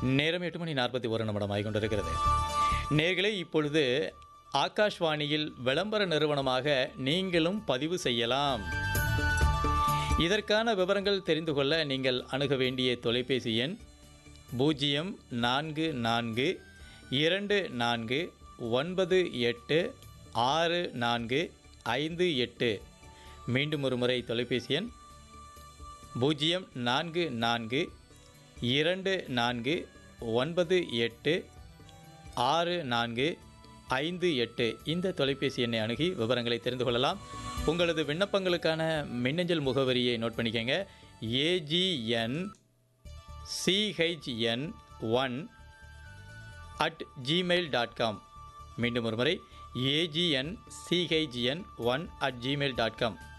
நேரம் எட்டு மணி நாற்பத்தி ஒரு நிமிடம் ஆகி கொண்டிருக்கிறது நேர்களே இப்பொழுது ஆகாஷ்வாணியில் விளம்பர நிறுவனமாக நீங்களும் பதிவு செய்யலாம் இதற்கான விவரங்கள் தெரிந்து கொள்ள நீங்கள் அணுக வேண்டிய தொலைபேசி எண் பூஜ்ஜியம் நான்கு நான்கு இரண்டு நான்கு ஒன்பது எட்டு ஆறு நான்கு ஐந்து எட்டு மீண்டும் ஒரு முறை தொலைபேசி எண் பூஜ்ஜியம் நான்கு நான்கு இரண்டு நான்கு ஒன்பது எட்டு ஆறு நான்கு ஐந்து எட்டு இந்த தொலைபேசி எண்ணை அணுகி விவரங்களை தெரிந்து கொள்ளலாம் உங்களது விண்ணப்பங்களுக்கான மின்னஞ்சல் முகவரியை நோட் பண்ணிக்கங்க AGN CHN one at Gmail dot com மீண்டும் ஒரு முறை AGN CHN one at Gmail dot com